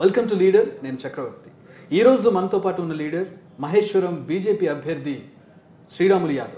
Welcome to leader నేను చక్రవర్తి ఈ రోజు మనతో పాటు ఉన్న లీడర్ మహేశ్వరం బీజేపీ అభ్యర్థి శ్రీరాములు యాదవ్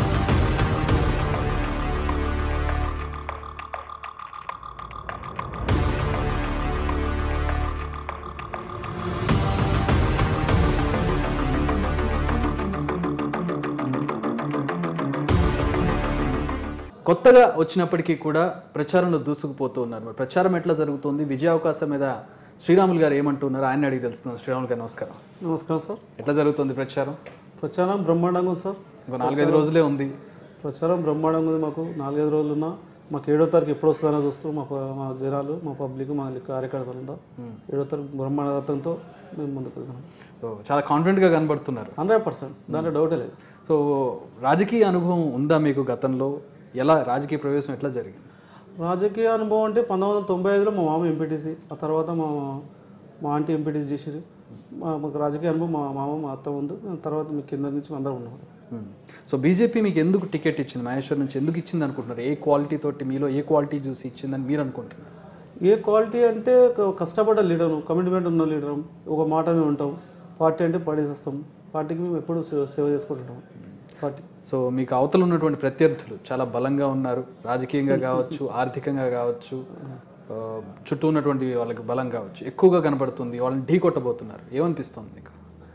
కొత్తగా వచ్చినప్పటికీ కూడా ప్రచారంలో దూసుకుపోతూ ఉన్నారు మరి ప్రచారం ఎట్లా జరుగుతుంది విజయ అవకాశం మీద శ్రీరాములు గారు ఏమంటున్నారు ఆయన అడిగి తెలుస్తున్నారు శ్రీరాములు గారు నమస్కారం నమస్కారం సార్ ఎట్లా జరుగుతుంది ప్రచారం ప్రచారం బ్రహ్మాండంగా ఉంది సార్ ఇంకో నాలుగైదు రోజులే ఉంది ప్రచారం బ్రహ్మాండంగా ఉంది మాకు నాలుగైదు రోజులు ఉన్నా మాకు ఏడో తారీఖు ఎప్పుడు వస్తుందో చూస్తూ మా ప- మా జనాలు మా పబ్లిక్ మా కార్యకర్తలంతా ఉమ్. ఏడో తారీఖు బ్రహ్మాండంతో మేము ముందుకు వెళ్తాం సో చాలా కాన్ఫిడెంట్ గా కనబడుతున్నారు హండ్రెడ్ పర్సెంట్ దాంట్లో డౌటే లేదు సో రాజకీయ అనుభవం ఉందా మీకు గతంలో ఎలా రాజకీయ ప్రవేశం ఎట్లా జరిగింది రాజకీయ అనుభవం అంటే పంతొమ్మిది వందల తొంభై ఐదులో మా మామ ఎంపీటీసీ ఆ తర్వాత మా మా ఆంటీ ఎంపీటీసీ చేసిరు మా మాకు రాజకీయ అనుభవం మా మామ మా అత్త ఉంది తర్వాత మీ కింద నుంచి అందరం ఉన్నాం ఉమ్. సో బీజేపీ మీకు ఎందుకు టికెట్ ఇచ్చింది మహేశ్వర్ నుంచి ఎందుకు ఇచ్చింది అనుకుంటున్నారు ఏ క్వాలిటీ తోటి మీలో ఏ క్వాలిటీ చూసి ఇచ్చిందని మీరు అనుకుంటున్నారు ఏ క్వాలిటీ అంటే ఒక కష్టపడ్డ లీడర్ కమిట్మెంట్ ఉన్న లీడర్ ఒక మాట మీద ఉంటాం పార్టీ అంటే పడేసేస్తాం పార్టీకి మేము ఎప్పుడు సేవ సేవ చేసుకుంటుంటాం పార్టీ సో మీకు అవతల ఉన్నటువంటి ప్రత్యర్థులు చాలా బలంగా ఉన్నారు రాజకీయంగా కావచ్చు ఆర్థికంగా కావచ్చు ఆ, చుట్టూ ఉన్నటువంటి వాళ్ళకి బలం కావచ్చు ఎక్కువగా కనబడుతుంది వాళ్ళని ఢీ కొట్టబోతున్నారు ఏమనిపిస్తుంది మీకు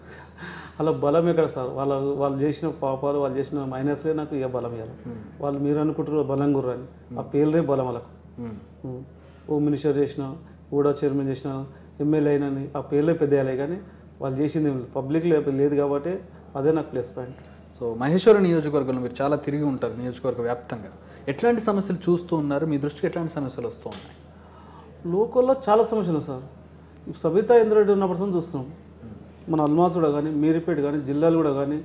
అలా బలం ఎక్కడ సార్ వాళ్ళ వాళ్ళు చేసిన పాపాలు వాళ్ళు చేసిన మైనస్లే నాకు ఇక బలం ఇవ్వాలి వాళ్ళు మీరు అనుకుంటారు బలం గుర్రని ఆ పేర్లే బలం వాళ్ళకు ఉమ్. ఉం. హోమ్ మినిస్టర్ చేసిన కూడా చైర్మన్ చేసిన ఎమ్మెల్యే అయినని ఆ పేర్లే పెద్దయాలే కానీ వాళ్ళు చేసింది పబ్లిక్ లేదు కాబట్టి అదే నాకు ప్లస్ పాయింట్ సో మహేశ్వర నియోజకవర్గంలో మీరు చాలా తిరిగి ఉంటారు నియోజకవర్గ వ్యాప్తంగా ఎట్లాంటి సమస్యలు చూస్తూ ఉన్నారు మీ దృష్టికి ఎట్లాంటి సమస్యలు వస్తూ ఉన్నాయి లోకల్లో చాలా సమస్యలు ఉన్నాయి సార్ ఇప్పుడు సబితా ఇంద్రెడ్డి ఉన్న పర్సన్ చూస్తున్నాం మన అల్మాస్ కూడా కానీ మీరిపేట కానీ జిల్లాలు కూడా కానీ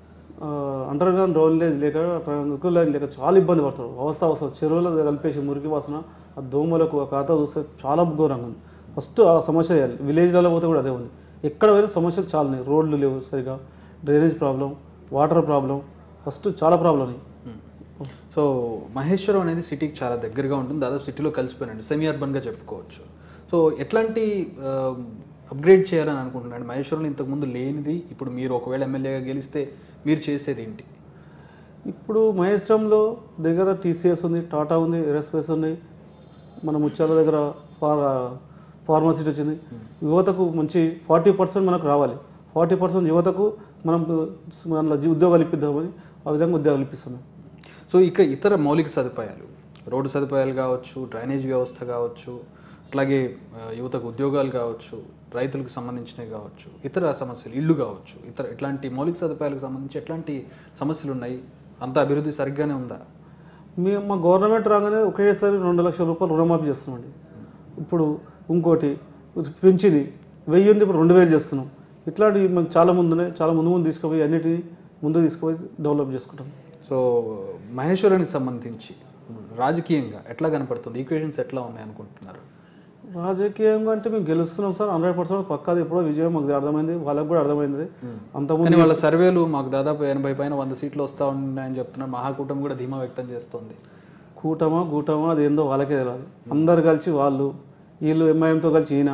అండర్ గ్రౌండ్ డ్రైనేజ్ లేక ట్రంక్ లైన్ లేక చాలా ఇబ్బంది పడతారు అవస్థ అవస్థ చెరువులో కలిపేసి మురికి వాసన ఆ దోమలకు ఆ ఖాతా చూస్తే చాలా ఘోరంగా ఉంది ఫస్ట్ ఆ సమస్య చేయాలి విలేజ్లలో పోతే కూడా అదే ఉంది ఎక్కడ పోయినా సమస్యలు చాలా ఉన్నాయి రోడ్లు లేవు సరిగా drainage problem water problem first చాలా ప్రాబ్లం ఉన్నాయి ఉమ్. సో మహేశ్వరం అనేది సిటీకి చాలా దగ్గరగా ఉంటుంది దాదాపు సిటీలో కలిసిపోయినండి సెమీ అర్బన్గా చెప్పుకోవచ్చు సో ఎట్లాంటి అప్గ్రేడ్ చేయాలని అనుకుంటున్నాడు మహేశ్వరంలో ఇంతకుముందు లేనిది ఇప్పుడు మీరు ఒకవేళ ఎమ్మెల్యేగా గెలిస్తే మీరు చేసేది ఏంటి ఇప్పుడు మహేశ్వరంలో దగ్గర టీసీఎస్ ఉంది టాటా ఉంది ఏరోస్పేస్ ఉంది మన ముత్యాల దగ్గర ఫార్ ఫార్మసిటీ వచ్చింది యువతకు మంచి ఫార్టీ పర్సెంట్ మనకు రావాలి ఫార్టీ పర్సెంట్ యువతకు మనం మన ఉద్యోగాలు ఇప్పిద్దామని ఆ విధంగా ఉద్యోగాలు ఇప్పిస్తున్నాం సో ఇక ఇతర మౌలిక సదుపాయాలు రోడ్డు సదుపాయాలు కావచ్చు డ్రైనేజ్ వ్యవస్థ కావచ్చు అట్లాగే ఆ, యువతకు ఉద్యోగాలు కావచ్చు రైతులకు సంబంధించినవి కావచ్చు ఇతర సమస్యలు ఇల్లు కావచ్చు ఇతర ఇట్లాంటి మౌలిక సదుపాయాలకు సంబంధించి ఎట్లాంటి సమస్యలు ఉన్నాయి అంత అభివృద్ధి సరిగ్గానే ఉందా మేము మా గవర్నమెంట్ రాగానే ఒకేసారి రెండు లక్షల రూపాయలు రుణమాఫీ చేస్తున్నామండి ఇప్పుడు ఇంకోటి పెంచింది వెయ్యి ఉంది ఇప్పుడు రెండు వేలు చేస్తున్నాం ఇట్లాంటివి మనకు చాలా ముందునే చాలా ముందు ముందు తీసుకుపోయి అన్నిటిని ముందు తీసుకుపోయి డెవలప్ చేసుకుంటాం సో మహేశ్వరానికి సంబంధించి రాజకీయంగా ఎట్లా కనపడుతుంది ఈక్వేషన్స్ ఎట్లా ఉన్నాయి అనుకుంటున్నారు రాజకీయంగా అంటే మేము గెలుస్తున్నాం సార్ హండ్రెడ్ పర్సెంట్ పక్కాది ఎప్పుడో విజయం మాకు అర్థమైంది వాళ్ళకు కూడా అర్థమైంది కానీ అంతకుముందు వాళ్ళ సర్వేలు మాకు దాదాపు ఎనభై పైన వంద సీట్లు వస్తా ఉన్నాయని చెప్తున్నారు మహాకూటమి కూడా ధీమా వ్యక్తం చేస్తోంది కూటమా కూటమా అది ఏందో వాళ్ళకే తెలియాలి అందరు కలిసి వాళ్ళు వీళ్ళు ఎంఐఎంతో కలిసి ఈయన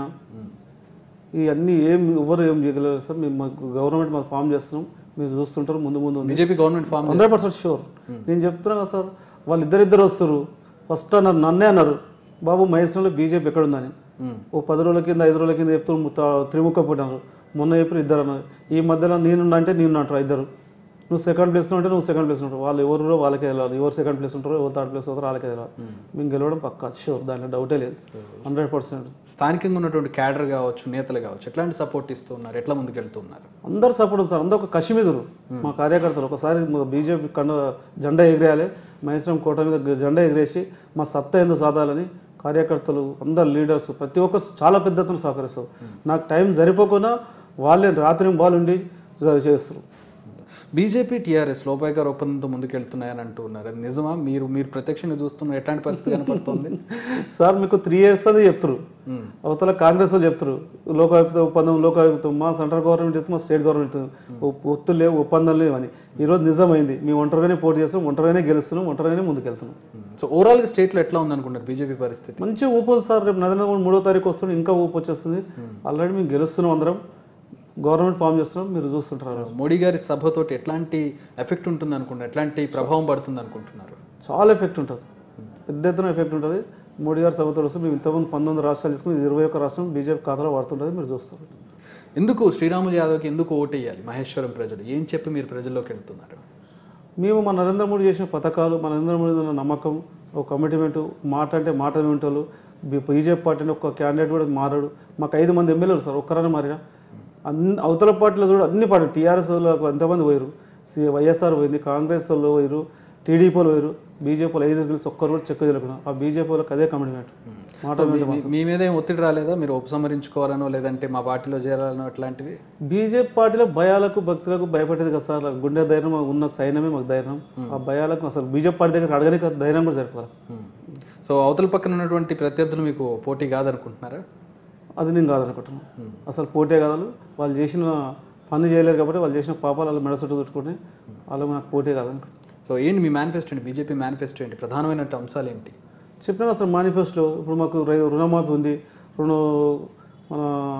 ఇవన్నీ ఏం ఎవరు ఏం చేయగలరు సార్ మేము మాకు గవర్నమెంట్ మాకు ఫామ్ చేస్తున్నాం మీరు చూస్తుంటారు ముందు ముందు ఉంది BJP government form hundred percent sure నేను చెప్తున్నా కదా సార్ వాళ్ళు ఇద్దరిద్దరు వస్తారు ఫస్ట్ అన్నారు నన్నే అన్నారు బాబు మహేశ్వరంలో బీజేపీ ఎక్కడుందని ఓ పది రోజుల కింద ఐదు రోజుల కింద చెప్తూ త్రిముఖ పుట్టినారు మొన్న ఏప్రిల్ ఇద్దరు అన్నారు ఈ మధ్యలో నేనున్నా అంటే నేను అంటారు ఇద్దరు నువ్వు సెకండ్ ప్లేస్లో ఉంటే నువ్వు సెకండ్ ప్లేస్ ఉంటావు వాళ్ళు ఎవరు వాళ్ళకే వెళ్ళాలి ఎవరు సెకండ్ ప్లేస్ ఉంటారో ఎవరు థర్డ్ ప్లేస్ అవుతారో వాళ్ళకే వెళ్ళాలి మేము గెలవడం పక్కా షూర్ దాంట్లో డౌటే లేదు హండ్రెడ్ పర్సెంట్ స్థానికంగా ఉన్నటువంటి క్యాడర్ కావచ్చు నేతలు కావచ్చు ఎట్లాంటి సపోర్ట్ ఇస్తున్నారు ఎట్లా ముందుకు వెళ్తున్నారు అందరు సపోర్ట్ సార్ అందరూ ఒక కసి మీద ఉన్నారు. మా కార్యకర్తలు ఒకసారి బీజేపీ కండ జెండా ఎగిరేయాలి మహేశ్వరం కోట మీద గ- జెండా ఎగిరేసి మా సత్తా ఎందుకు సాధాలని కార్యకర్తలు అందరు లీడర్స్ ప్రతి ఒక్కరు చాలా పెద్ద ఎత్తున సహకరిస్తారు నాకు టైం సరిపోకుండా వాళ్ళే రాత్రి బాల్ ఉండి జ- చేస్తారు బీజేపీ టీఆర్ఎస్ లోపాయకార ఒప్పందంతో ముందుకెళ్తున్నాయని అంటూ ఉన్నారు అది నిజమా మీరు మీరు ప్రత్యక్షంగా చూస్తున్న ఎట్లాంటి పరిస్థితి కనపడుతుంది సార్ మీకు త్రీ ఇయర్స్ అది చెప్తారు ఉమ్, అవతల కాంగ్రెస్ వాళ్ళు చెప్తారు లోకాయుక్త ఒప్పందం లోకాయుక్తం మా సెంట్రల్ గవర్నమెంట్ చెప్తే మా స్టేట్ గవర్నమెంట్ ఒప్- ఒత్తులు లేవు ఒప్పందాలు లేవు అని ఈ రోజు నిజమైంది మేము ఒంటరిగానే పోటీ చేస్తాం ఒంటరిగానే గెలుస్తున్నాం ఒంటరిగానే ముందుకెళ్తున్నాం ఉమ్. సో ఓవరాల్గా స్టేట్లో ఎట్లా ఉందనుకుంటారు బీజేపీ పరిస్థితి మంచి ఊపు ఉంది సార్ రేపు నరేంద్ర మోడీ మూడో తారీఖు వస్తుంది ఇంకా ఊపు వచ్చేస్తుంది ఆల్రెడీ మేము గెలుస్తున్నాం అందరం గవర్నమెంట్ ఫామ్ చేస్తున్నాం మీరు చూస్తుంటారు ఆ రోజు. మోడీ గారి సభతోటి ఎట్లాంటి ఎఫెక్ట్ ఉంటుంది అనుకుంటున్నారు ఎట్లాంటి ప్రభావం పడుతుంది అనుకుంటున్నారు చాలా ఎఫెక్ట్ ఉంటుంది పెద్ద ఎత్తున ఎఫెక్ట్ ఉంటుంది మోడీ గారి సభతో వస్తే మేము ఇంతకుముందు పంతొమ్మిది రాష్ట్రాలు తీసుకుని ఇది ఇరవై ఒక్క రాష్ట్రం బీజేపీ ఖాతాలో వాడుతుంటుంది మీరు చూస్తారు ఎందుకు శ్రీరాములు యాదవ్కి ఎందుకు ఓటేయాలి మహేశ్వరం ప్రజలు ఏం చెప్పి మీరు ప్రజల్లోకి వెళ్తున్నారు మేము మన నరేంద్ర మోడీ చేసిన పథకాలు మన నరేంద్ర మోడీ ఉన్న నమ్మకం ఒక కమిట్మెంట్ మాట అంటే మాట వింటారు బీజేపీ పార్టీ ఒక క్యాండిడేట్ కూడా మారాడు మాకు ఐదు మంది ఎమ్మెల్యేలు సార్ ఒక్కరనే మారినా అన్ని అవతల పార్టీలో కూడా అన్ని పార్టీ టీఆర్ఎస్ వాళ్ళు ఎంతమంది పోయారు సి- వైఎస్ఆర్ పోయింది కాంగ్రెస్ వాళ్ళు పోయారు టీడీపీ వాళ్ళు పోయారు బీజేపీ వాళ్ళు ఐదు కలిసి ఒక్కరు కూడా చెక్క తెలియకుండా ఆ బీజేపీ వాళ్ళకి అదే కమిట్మెంట్ మాట వింటే మీ- మీ మీద ఏం ఒత్తిడి రాలేదా మీరు ఉపసంహరించుకోవాలనో లేదంటే మా పార్టీలో చేరాలనో అట్లాంటివి బీజేపీ పార్టీలో భయాలకు భక్తులకు భయపడేది కదా సార్ గుండె ధైర్యం ఉన్న సైన్యమే మాకు ధైర్యం ఆ భయాలకు అసలు బీజేపీ పార్టీ దగ్గర అడగని ధైర్యం కూడా సరిపోవాలి ఉమ్. సో అవతల పక్కన ఉన్నటువంటి ప్రత్యర్థులు మీకు పోటీ కాదనుకుంటున్నారా అది నేను కాదనుకుంటున్నాను ఉమ్. అసలు పోటే కాదు వాళ్ళు చేసిన పని చేయలేరు కాబట్టి వాళ్ళు చేసిన పాపాలు వాళ్ళు మెడసట్టు చుట్టుకుని వాళ్ళు నాకు పోటే కాదనుకుంటున్నాను సో ఏంటి మీ మేనిఫెస్టో ఏంటి బీజేపీ మేనిఫెస్టో ఏంటి ప్రధానమైన అంశాలు ఏంటి చెప్తాను అసలు మేనిఫెస్టోలో ఇప్పుడు మాకు రై- రుణమాఫీ ఉంది రుణ మన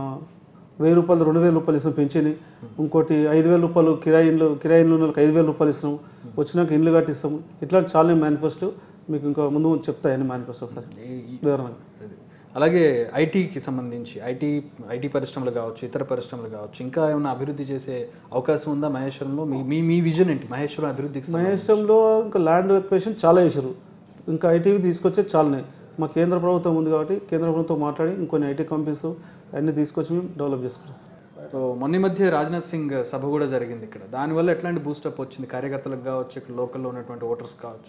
వెయ్యి రూపాయలు రెండు వేల రూపాయలు ఇస్తాం పెంచిని ఇంకోటి ఐదు వేల రూపాయలు కిరాయి ఇండ్లు కిరాయి ఇండ్లు ఉన్న వాళ్ళకి ఐదు వేల రూపాయలు ఇస్తాం వచ్చినాక ఇండ్లు కట్టిస్తాం ఇట్లాంటి చాలా మేనిఫెస్టో మీకు ఇంకా ముందు ముందు చెప్తాయని మేనిఫెస్టో సార్ ఈ- ఈ- వివరణగా అది. అలాగే ఐటీకి సంబంధించి ఐటీ ఐటీ పరిశ్రమలు కావచ్చు ఇతర పరిశ్రమలు కావచ్చు ఇంకా ఏమైనా అభివృద్ధి చేసే అవకాశం ఉందా మహేశ్వరంలో మీ మీ మీ విజన్ ఏంటి మహేశ్వరం అభివృద్ధికి సంబంధించి? మహేశ్వరంలో ఇంకా ల్యాండ్ ఎక్వేషన్ చాలా వేసారు ఇంకా ఐటీకి తీసుకొచ్చే చాలానే మా కేంద్ర ప్రభుత్వం ఉంది కాబట్టి కేంద్ర ప్రభుత్వం మాట్లాడి ఇంకొన్ని ఐటీ కంపెనీస్ అన్ని తీసుకొచ్చి మేము డెవలప్ చేసుకుంటాం సో మొన్న ఈ మధ్య రాజ్నాథ్ సింగ్ సభ కూడా జరిగింది ఇక్కడ దానివల్ల ఎట్లాంటి బూస్టప్ వచ్చింది కార్యకర్తలకు కావచ్చు ఇక్కడ లోకల్లో ఉన్నటువంటి ఓటర్స్ కావచ్చు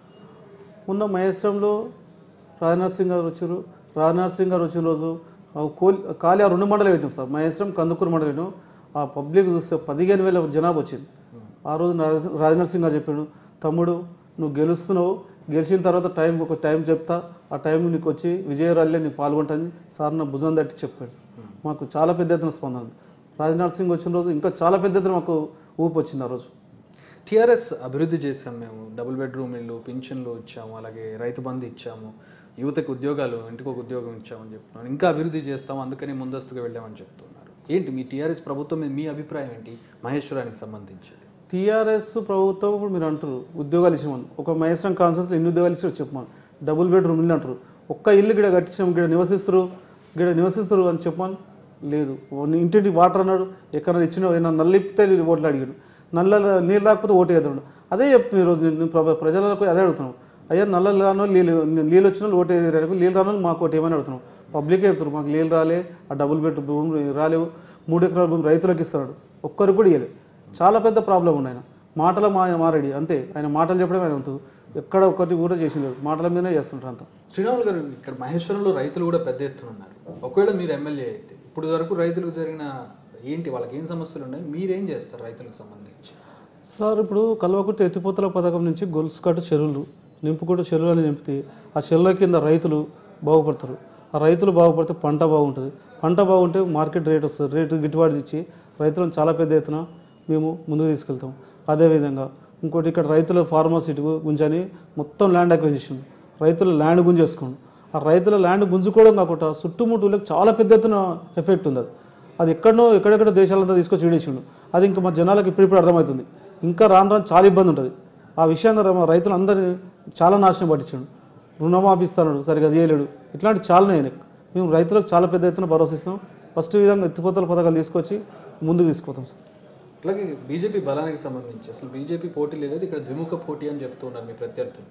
మొన్న మహేశ్వరంలో రాజ్నాథ్ సింగ్ గారు వచ్చారు రాజ్నాథ్ సింగ్ గారు వచ్చిన రోజు ఆ కోల్ ఖాళీ ఆ రెండు మండలం పెట్టాం సార్ మహేశ్వరం కందుకూరు మండలం పెట్టాం ఆ పబ్లిక్ చూస్తే పదిహేను వేల జనాభా వచ్చింది ఆ రోజు రాజ్- రాజ్నాథ్ సింగ్ గారు చెప్పాడు తమ్ముడు నువ్వు గెలుస్తున్నావు గెలిచిన తర్వాత టైం ఒక టైం చెప్తా ఆ టైం నీకు వచ్చి విజయరాల్లో నీకు పాల్గొంటాను సార్ నా భుజం తట్టి చెప్పాడు మాకు చాలా పెద్ద ఎత్తున స్పందన ఉంది. రాజ్నాథ్ సింగ్ వచ్చిన రోజు ఇంకా చాలా పెద్ద ఎత్తున మాకు ఊపు వచ్చింది ఆ రోజు టీఆర్ఎస్ అభివృద్ధి చేశాం మేము డబుల్ బెడ్రూమ్ ఇల్లు పింఛన్లు ఇచ్చాము అలాగే రైతు బంధు ఇచ్చాము యువతకు ఉద్యోగాలు ఇంటికి ఒక ఉద్యోగం ఇచ్చామని చెప్తున్నాను ఇంకా అభివృద్ధి చేస్తాం అందుకని ముందస్తుగా వెళ్ళామని చెప్తున్నారు ఏంటి మీ టీఆర్ఎస్ ప్రభుత్వం మీద మీ అభిప్రాయం ఏంటి మహేశ్వరానికి సంబంధించి టీఆర్ఎస్ ప్రభుత్వం ఇప్పుడు మీరు అంటారు ఉద్యోగాలు ఇచ్చామని ఒక మహేశ్వరం కాన్సెన్స్ ఎన్ని ఉద్యోగాలు ఇచ్చారో చెప్పమని డబుల్ బెడ్రూమ్ ఇల్లు అంటారు ఒక్క ఇల్లు గిడ కట్టించాం గిడ నివసిస్తారు గిడ నివసిస్తారు అని చెప్పమని లేదు ఓ- ఇంటింటి వాటర్ అన్నాడు ఎక్కడ ఇచ్చిన ఏదైనా నల్లిప్తే ఓట్లు అడిగాడు నల్ల నీళ్ళు రాకపోతే ఓటు వేద్దాడు అదే చెప్తున్నాను ఈరోజు నేను ప్ర- ప్రజలకు అదే అడుగుతున్నాను అయ్యా నల్ల రాను నీళ్ళు నీళ్ళు వచ్చిన వాళ్ళు ఓటు వేయడానికి నీళ్ళు రాను మాకు ఓటు ఏమని అడుగుతున్నాం పబ్లికే చెప్తున్నారు మాకు నీళ్ళు రాలే ఆ డబుల్ బెడ్ భూమి రాలేవు మూడు ఎకరాల భూమి రైతులకు ఇస్తున్నాడు ఒక్కరు కూడా ఇవ్వలేదు చాలా పెద్ద ప్రాబ్లం ఉంది ఆయన మాటల మా మారడి అంతే ఆయన మాటలు చెప్పడం ఆయన వంతు ఎక్కడ ఒక్కటి కూడా చేసింది మాటల మీదనే చేస్తుంటారు అంతా శ్రీరాములు గారు ఇక్కడ మహేశ్వరంలో రైతులు కూడా పెద్ద ఎత్తున ఉన్నారు ఒకవేళ మీరు ఎమ్మెల్యే అయితే ఇప్పుడు వరకు రైతులకు జరిగిన ఏంటి వాళ్ళకి ఏం సమస్యలు ఉన్నాయి మీరేం చేస్తారు రైతులకు సంబంధించి సార్ ఇప్పుడు కల్వకుర్తి ఎత్తిపోతల పథకం నుంచి గొలుసు కట్టు చెరువులు నింపుకుంటూ చెరువులని నింపితే ఆ చెరువుల కింద రైతులు బాగుపడతారు ఆ రైతులు బాగుపడితే పంట బాగుంటుంది పంట బాగుంటే మార్కెట్ రేట్ వస్తుంది రేటు గిట్టుబాటు ఇచ్చి రైతులను చాలా పెద్ద ఎత్తున మేము ముందుకు తీసుకెళ్తాం అదేవిధంగా ఇంకోటి ఇక్కడ రైతుల ఫార్మాసిటీ గుంజని మొత్తం ల్యాండ్ అక్విజిషన్ రైతుల ల్యాండ్ గుంజేసుకోండి ఆ రైతుల ల్యాండ్ గుంజుకోవడం కాకుండా చుట్టుముట్టులకు చాలా పెద్ద ఎత్తున ఎఫెక్ట్ ఉంది అది అది ఎక్కడనో ఎక్కడెక్కడ దేశాలంతా తీసుకొచ్చి విడేసిండు అది ఇంకా మా జనాలకు ఇప్పుడిప్పుడు అర్థమవుతుంది ఇంకా రాను రాను చాలా ఇబ్బంది ఉంటుంది ఆ విషయంగా ర- రైతులందరినీ చాలా నాశనం పట్టించాడు రుణమాఫీ ఇస్తాడు సరిగా చేయలేడు ఇట్లాంటి చాలానే ఆయనకు మేము రైతులకు చాలా పెద్ద ఎత్తున భరోసా ఇస్తాం ఫస్ట్ విధంగా ఎత్తిపోతల పథకాలు తీసుకొచ్చి ముందుకు తీసుకుపోతాం సార్ అలాగే బీజేపీ బలానికి సంబంధించి అసలు బీజేపీ పోటీ లేదు ఇక్కడ ద్విముఖ పోటీ అని చెప్తూ ఉన్నారు మీ ప్రత్యర్థులు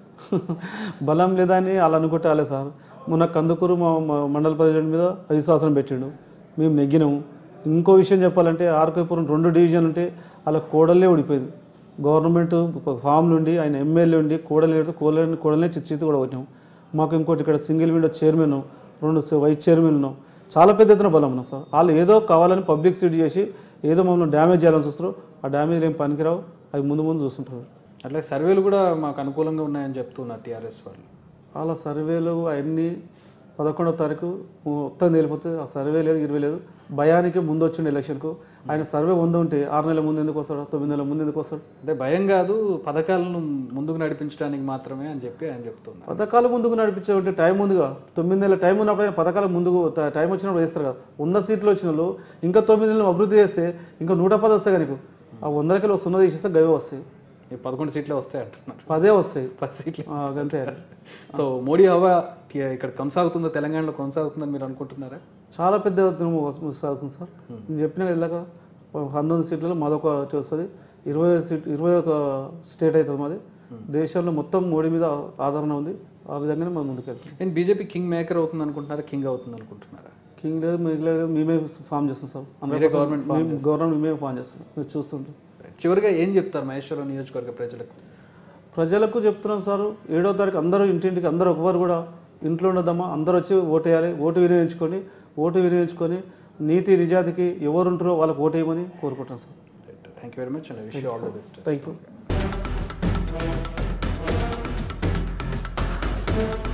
బలం లేదని అలా అనుకుంటే అలే సార్ మొన్న కందుకూరు మా మా మండల ప్రెసిడెంట్ మీద అవిశ్వాసం పెట్టిండు మేము నెగ్గినాము ఇంకో విషయం చెప్పాలంటే ఆర్కేపురం రెండు డివిజన్ ఉంటే అలా కోడలే ఓడిపోయింది గవర్నమెంట్ ఫామ్ నుండి ఆయన ఎమ్మెల్యే ఉండి కోడలు కోడలని కోడలనే చిత్త కూడా కొట్టాము మాకు ఇంకోటి ఇక్కడ సింగిల్ విండో చైర్మన్ రెండు వైస్ చైర్మన్ ఉన్నాం చాలా పెద్ద ఎత్తున బలం ఉన్నాం సార్ వాళ్ళు ఏదో కావాలని పబ్లిక్ సీట్ చేసి ఏదో మమ్మల్ని డ్యామేజ్ చేయాలని చూస్తారు ఆ డ్యామేజ్ ఏం పనికిరావు అవి ముందు ముందు చూస్తుంటారు అట్లా సర్వేలు కూడా మాకు అనుకూలంగా ఉన్నాయని చెప్తున్నారు టీఆర్ఎస్ వాళ్ళు వాళ్ళ సర్వేలు అవన్నీ పదకొండో తారీఖు మొత్తం తేలిపోతుంది ఆ సర్వే లేదు ఇరవై లేదు భయానికి ముందు వచ్చిండు ఎలక్షన్కు ఆయన సర్వే ముందు ఉంటే ఆరు నెలల ముందు ఎందుకు వస్తాడు తొమ్మిది నెలల ముందు ఎందుకు వస్తాడు అంటే భయం కాదు పథకాలను ముందుకు నడిపించడానికి మాత్రమే అని చెప్పి ఆయన చెప్తున్నారు పథకాలు ముందుకు నడిపించే ఉంటే టైం ముందుగా తొమ్మిది నెలల టైం ఉన్నప్పుడు ఆయన పథకాలు ముందుకు ట- టైం వచ్చినప్పుడు వేస్తారు కదా వంద సీట్లు వచ్చిన వాళ్ళు ఇంకా తొమ్మిది నెలలు అభివృద్ధి చేస్తే ఇంకా నూట పది వస్తాయి కదా నీకు ఆ వందలకి సున్నా తీసేస్తే గవే వస్తాయి ఈ పదకొండు సీట్లే వస్తాయి అంటున్నారు పదే వస్తాయి పది సీట్లు ఆ, అంతే సో మోడీ హవా కి- ఇక్కడ కొనసాగుతుందో తెలంగాణలో కొనసాగుతుందని మీరు అనుకుంటున్నారా చాలా పెద్ద ఎత్తున సాగుతుంది సార్ నేను చెప్పిన ఇలాగ పంతొమ్మిది సీట్లలో మాదొక వస్తుంది ఇరవై సీట్ ఇరవై ఒక స్టేట్ అవుతుంది మాది దేశంలో మొత్తం మోడీ మీద ఆదరణ ఉంది ఆ విధంగానే మనం ముందుకెళ్తాం నేను బీజేపీ కింగ్ మేకర్ అవుతుంది అనుకుంటున్నారా కింగ్ అవుతుంది అనుకుంటున్నారా కింగ్ లేదు మీకు లేదు మేమే ఫామ్ చేస్తాం సార్ మీరే government form గవర్నమెంట్ మేమే ఫామ్ చేస్తాం మీరు చూస్తుంటాం చివరిగా ఏం చెప్తారు మహేశ్వరం నియోజకవర్గ ప్రజలకు ప్రజలకు చెప్తున్నాం సార్ ఏడో తారీఖు అందరూ ఇంటింటికి అందరూ ఒకవారు కూడా ఇంట్లో ఉండదమ్మా అందరూ వచ్చి ఓటు వేయాలి ఓటు వినియోగించుకొని ఓటు వినియోగించుకొని నీతి నిజాతికి ఎవరు ఉంటారో వాళ్ళకి ఓటు వేయమని కోరుకుంటాం sir thank you very much and wish all the best thank you